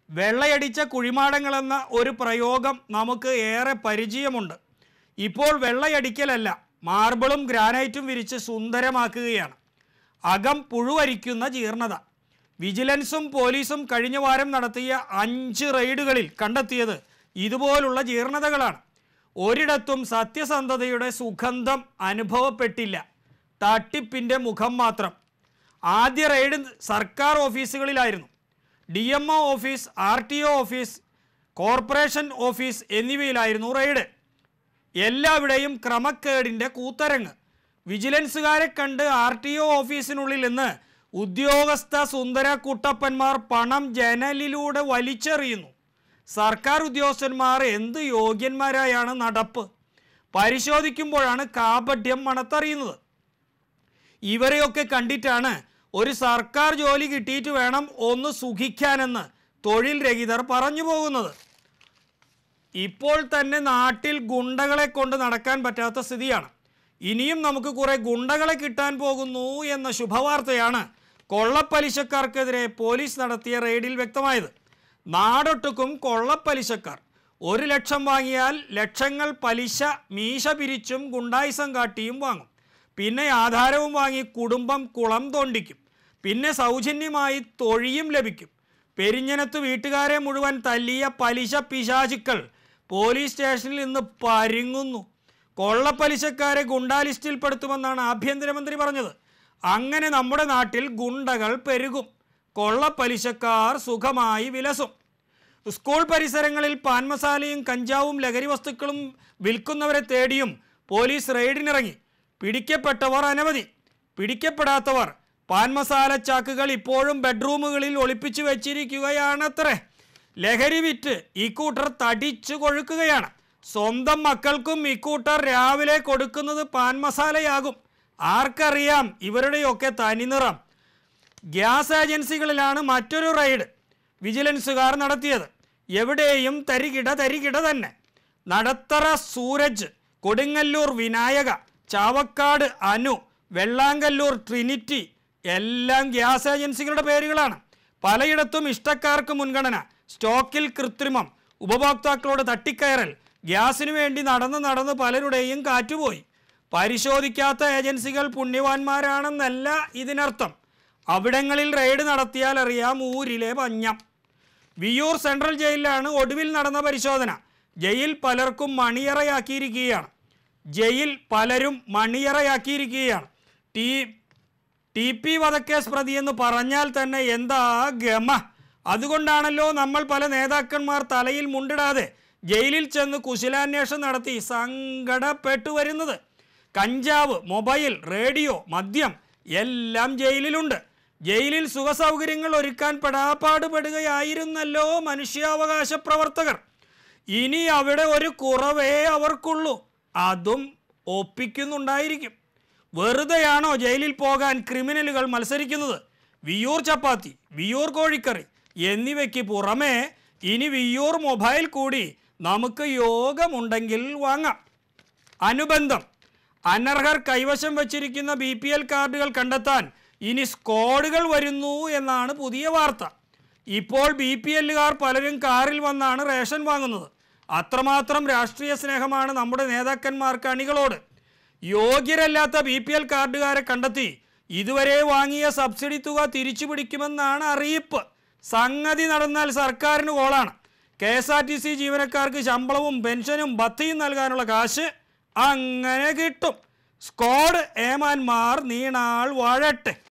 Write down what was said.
വെള്ളയടിച്ച കുഴിമാടങ്ങളെന്ന ഒരു പ്രയോഗം നമുക്ക് ഏറെ പരിചയമുണ്ട് ഇപ്പോൾ വെള്ളയടിക്കലല്ല മാർബിളും ഗ്രാനൈറ്റും വിരിച്ച് സുന്ദരമാക്കുകയാണ് അകം പുഴുവരിക്കുന്ന ജീർണത വിജിലൻസും പോലീസും കഴിഞ്ഞ വാരം നടത്തിയ അഞ്ച് റെയ്ഡുകളിൽ കണ്ടെത്തിയത് ഇതുപോലുള്ള ജീർണതകളാണ് ഒരിടത്തും സത്യസന്ധതയുടെ സുഗന്ധം അനുഭവപ്പെട്ടില്ല തട്ടിപ്പിൻ്റെ മുഖം മാത്രം ആദ്യ റെയ്ഡ് സർക്കാർ ഓഫീസുകളിലായിരുന്നു D M O office R T O office corporation office എന്നിവയിലായിരുന്നു റെയ്ഡ് എല്ലാവിടെയും ക്രമക്കേടിൻ്റെ കൂത്തരങ്ങ് വിജിലൻസുകാരെ കണ്ട് ആർ ടി ഒ ഓഫീസിനുള്ളിൽ നിന്ന് ഉദ്യോഗസ്ഥ സുന്ദര കുട്ടപ്പന്മാർ പണം ജനലിലൂടെ വലിച്ചെറിയുന്നു സർക്കാർ ഉദ്യോഗസ്ഥന്മാർ എന്ത് യോഗ്യന്മാരായാണ് നടപ്പ് പരിശോധിക്കുമ്പോഴാണ് കാപഢ്യം മണത്തറിയുന്നത് ഇവരെയൊക്കെ കണ്ടിട്ടാണ് ഒരു സർക്കാർ ജോലി കിട്ടിയിട്ട് വേണം ഒന്ന് സുഖിക്കാനെന്ന് തൊഴിൽ രഹിതർ പറഞ്ഞു പോകുന്നത് ഇപ്പോൾ തന്നെ നാട്ടിൽ ഗുണ്ടകളെ കൊണ്ട് നടക്കാൻ പറ്റാത്ത സ്ഥിതിയാണ് ഇനിയും നമുക്ക് കുറെ ഗുണ്ടകളെ കിട്ടാൻ പോകുന്നു എന്ന ശുഭവാർത്തയാണ് കൊള്ളപ്പലിശക്കാർക്കെതിരെ പോലീസ് നടത്തിയ റെയ്ഡിൽ വ്യക്തമായത് നാടൊട്ടുക്കും കൊള്ളപ്പലിശക്കാർ ഒരു ലക്ഷം വാങ്ങിയാൽ ലക്ഷങ്ങൾ പലിശ മീശ പിരിച്ചും ഗുണ്ടായിസം കാട്ടിയും വാങ്ങും പിന്നെ ആധാരവും വാങ്ങി കുടുംബം കുളം തോണ്ടിക്കും പിന്നെ സൗജന്യമായി തൊഴിയും ലഭിക്കും പെരിഞ്ഞനത്ത് വീട്ടുകാരെ മുഴുവൻ തല്ലിയ പലിശ പിശാചുക്കൾ പോലീസ് സ്റ്റേഷനിൽ നിന്ന് പരുങ്ങുന്നു കൊള്ളപ്പലിശക്കാരെ ഗുണ്ടാ ലിസ്റ്റിൽപ്പെടുത്തുമെന്നാണ് ആഭ്യന്തരമന്ത്രി പറഞ്ഞത് അങ്ങനെ നമ്മുടെ നാട്ടിൽ ഗുണ്ടകൾ പെരുകും കൊള്ളപ്പലിശക്കാർ സുഖമായി വിലസും സ്കൂൾ പരിസരങ്ങളിൽ പാൻ മസാലയും കഞ്ചാവും ലഹരി വസ്തുക്കളും വിൽക്കുന്നവരെ തേടിയും പോലീസ് റെയ്ഡിനിറങ്ങി പിടിക്കപ്പെട്ടവർ അനവധി പിടിക്കപ്പെടാത്തവർ പാൻ മസാല ചാക്കുകൾ ഇപ്പോഴും ബെഡ്റൂമുകളിൽ ഒളിപ്പിച്ചു വെച്ചിരിക്കുകയാണത്രേ ലഹരി വിറ്റ് ഇക്കൂട്ടർ തടിച്ചു കൊഴുക്കുകയാണ് സ്വന്തം മക്കൾക്കും ഇക്കൂട്ടർ രാവിലെ കൊടുക്കുന്നത് പാൻ മസാലയാകും ആർക്കറിയാം ഇവരുടെയൊക്കെ തനിനിറം ഗ്യാസ് ഏജൻസികളിലാണ് മറ്റൊരു റെയ്ഡ് വിജിലൻസുകാർ നടത്തിയത് എവിടെയും തരികിട തരികിട തന്നെ നടത്തറ സൂരജ് കൊടുങ്ങല്ലൂർ വിനായക ചാവക്കാട് അനു വെള്ളാങ്കല്ലൂർ ട്രിനിറ്റി എല്ലാം ഗ്യാസ് ഏജൻസികളുടെ പേരുകളാണ് പലയിടത്തും ഇഷ്ടക്കാർക്ക് മുൻഗണന സ്റ്റോക്കിൽ കൃത്രിമം ഉപഭോക്താക്കളോട് തട്ടിക്കയറൽ ഗ്യാസിനു വേണ്ടി നടന്ന് നടന്ന് പലരുടെയും കാറ്റുപോയി പരിശോധിക്കാത്ത ഏജൻസികൾ പുണ്യവാന്മാരാണെന്നല്ല ഇതിനർത്ഥം അവിടങ്ങളിൽ റെയ്ഡ് നടത്തിയാൽ അറിയാം ഊരിലെ പഞ്ഞം വിയൂർ സെൻട്രൽ ജയിലിലാണ് ഒടുവിൽ നടന്ന പരിശോധന ജയിൽ പലർക്കും മണിയറയാക്കിയിരിക്കുകയാണ് ജയിൽ പലരും മണിയറയാക്കിയിരിക്കുകയാണ് ടി ടി പി വധക്കേസ് പ്രതി എന്ന് പറഞ്ഞാൽ തന്നെ എന്താ ഗമ അതുകൊണ്ടാണല്ലോ നമ്മൾ പല നേതാക്കന്മാർ തലയിൽ മുണ്ടിടാതെ ജയിലിൽ ചെന്ന് കുശലാന്വേഷണം നടത്തി സങ്കടപ്പെട്ടു വരുന്നത് കഞ്ചാവ് മൊബൈൽ റേഡിയോ മദ്യം എല്ലാം ജയിലിലുണ്ട് ജയിലിൽ സുഖസൗകര്യങ്ങൾ ഒരുക്കാൻ പെടാപ്പാടുപെടുകയായിരുന്നല്ലോ മനുഷ്യാവകാശ പ്രവർത്തകർ ഇനി അവിടെ ഒരു കുറവേ അവർക്കുള്ളൂ അതും ഒപ്പിക്കുന്നുണ്ടായിരിക്കും വെറുതെയാണോ ജയിലിൽ പോകാൻ ക്രിമിനലുകൾ മത്സരിക്കുന്നത് വിയൂർ ചപ്പാത്തി വിയൂർ കോഴിക്കറി എന്നിവയ്ക്ക് പുറമെ ഇനി വിയൂർ മൊബൈൽ കൂടി നമുക്ക് യോഗമുണ്ടെങ്കിൽ വാങ്ങാം അനുബന്ധം അനർഹർ കൈവശം വച്ചിരിക്കുന്ന ബി പി എൽ കാർഡുകൾ കണ്ടെത്താൻ ഇനി സ്ക്വാഡുകൾ വരുന്നു എന്നാണ് പുതിയ വാർത്ത ഇപ്പോൾ ബി പി എല്ലുകാർ പലരും കാറിൽ വന്നാണ് റേഷൻ വാങ്ങുന്നത് അത്രമാത്രം രാഷ്ട്രീയ സ്നേഹമാണ് നമ്മുടെ നേതാക്കന്മാർക്ക് അണികളോട് യോഗ്യരല്ലാത്ത ബി പി എൽ കാർഡുകാരെ കണ്ടെത്തി ഇതുവരെ വാങ്ങിയ സബ്സിഡി തുക തിരിച്ചു പിടിക്കുമെന്നാണ് അറിയിപ്പ് സംഗതി നടന്നാൽ സർക്കാരിന് കോളാണ് K S R T C ജീവനക്കാർക്ക് ശമ്പളവും പെൻഷനും ഭത്തിയും നൽകാനുള്ള കാശ് അങ്ങനെ കിട്ടും സ്ക്വാഡ് ഏമാന്മാർ നീണാൾ വാഴട്ടെ